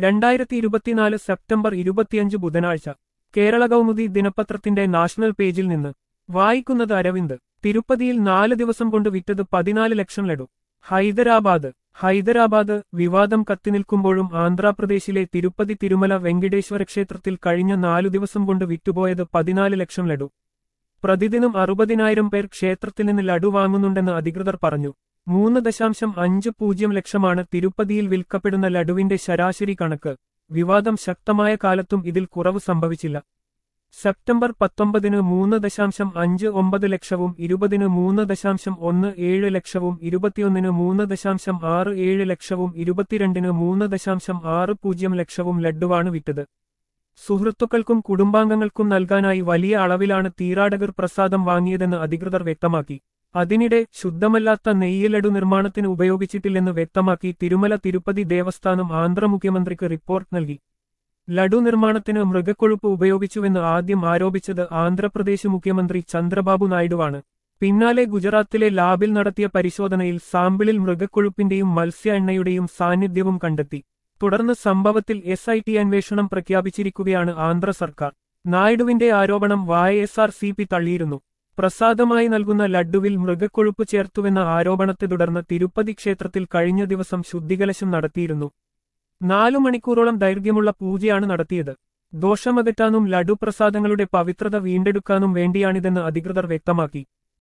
രണ്ടായിരത്തി ഇരുപത്തിനാല് സെപ്റ്റംബർ ഇരുപത്തിയഞ്ച് ബുധനാഴ്ച കേരള കൗമുദി ദിനപത്രത്തിന്റെ നാഷണൽ പേജിൽ നിന്ന് വായിക്കുന്നത് അരവിന്ദ് തിരുപ്പതിയിൽ നാല് ദിവസം കൊണ്ട് വിറ്റത് പതിനാല് ലക്ഷം ലഡു ഹൈദരാബാദ് ഹൈദരാബാദ് വിവാദം കത്തിനിൽക്കുമ്പോഴും ആന്ധ്രാപ്രദേശിലെ തിരുപ്പതി തിരുമല വെങ്കിടേശ്വര ക്ഷേത്രത്തിൽ കഴിഞ്ഞ നാലു ദിവസം കൊണ്ട് വിറ്റുപോയത് പതിനാല് ലക്ഷം ലഡു പ്രതിദിനം അറുപതിനായിരം പേർ ക്ഷേത്രത്തിൽ നിന്ന് ലഡു വാങ്ങുന്നുണ്ടെന്ന് അധികൃതർ പറഞ്ഞു മൂന്ന് ദശാംശം അഞ്ച് പൂജ്യം ലക്ഷമാണ് തിരുപ്പതിയിൽ വിൽക്കപ്പെടുന്ന ലഡുവിന്റെ ശരാശരി കണക്ക് വിവാദം ശക്തമായ കാലത്തും ഇതിൽ കുറവ് സംഭവിച്ചില്ല സെപ്റ്റംബർ പത്തൊമ്പതിന് മൂന്ന് ദശാംശം അഞ്ച് ഒമ്പത് ലക്ഷവും ഇരുപതിന് മൂന്ന് ദശാംശം ഒന്ന് ഏഴ് ലക്ഷവും ഇരുപത്തിയൊന്നിന് മൂന്ന് ദശാംശം ആറ് ഏഴ് ലക്ഷവും ഇരുപത്തിരണ്ടിന് മൂന്ന് ദശാംശം ആറ് പൂജ്യം ലക്ഷവും ലഡുവാണ് വിറ്റത് സുഹൃത്തുക്കൾക്കും കുടുംബാംഗങ്ങൾക്കും നൽകാനായി വലിയ അളവിലാണ് തീരാടകർ പ്രസാദം വാങ്ങിയതെന്ന് അധികൃതർ വ്യക്തമാക്കി അതിനിടെ ശുദ്ധമല്ലാത്ത നെയ്യ് ലഡു നിർമ്മാണത്തിന് ഉപയോഗിച്ചിട്ടില്ലെന്ന് വ്യക്തമാക്കി തിരുമല തിരുപ്പതി ദേവസ്ഥാനം ആന്ധ്ര മുഖ്യമന്ത്രിക്ക് റിപ്പോർട്ട് നൽകി ലഡു നിർമ്മാണത്തിന് മൃഗക്കൊഴുപ്പ് ഉപയോഗിച്ചുവെന്ന് ആദ്യം ആരോപിച്ചത് ആന്ധ്രാപ്രദേശ് മുഖ്യമന്ത്രി ചന്ദ്രബാബു നായിഡുവാണ് പിന്നാലെ ഗുജറാത്തിലെ ലാബിൽ നടത്തിയ പരിശോധനയിൽ സാമ്പിളിൽ മൃഗക്കൊഴുപ്പിന്റെയും മത്സ്യ എണ്ണയുടെയും സാന്നിധ്യവും കണ്ടെത്തി തുടർന്ന് സംഭവത്തിൽ എസ് ഐ ടി അന്വേഷണം പ്രഖ്യാപിച്ചിരിക്കുകയാണ് ആന്ധ്ര സർക്കാർ നായിഡുവിന്റെ ആരോപണം വായ എസ് ആർ സി പി തള്ളിയിരുന്നു പ്രസാദമായി നൽകുന്ന ലഡുവിൽ മൃഗക്കൊഴുപ്പ് ചേർത്തുവെന്ന ആരോപണത്തെ തുടർന്ന് തിരുപ്പതി ക്ഷേത്രത്തിൽ കഴിഞ്ഞ ദിവസം ശുദ്ധികലശം നടത്തിയിരുന്നു നാലു മണിക്കൂറോളം ദൈർഘ്യമുള്ള പൂജയാണ് നടത്തിയത് ദോഷമകറ്റാനും ലഡു പ്രസാദങ്ങളുടെ പവിത്രത വീണ്ടെടുക്കാനും വേണ്ടിയാണിതെന്ന് അധികൃതർ വ്യക്തമാക്കി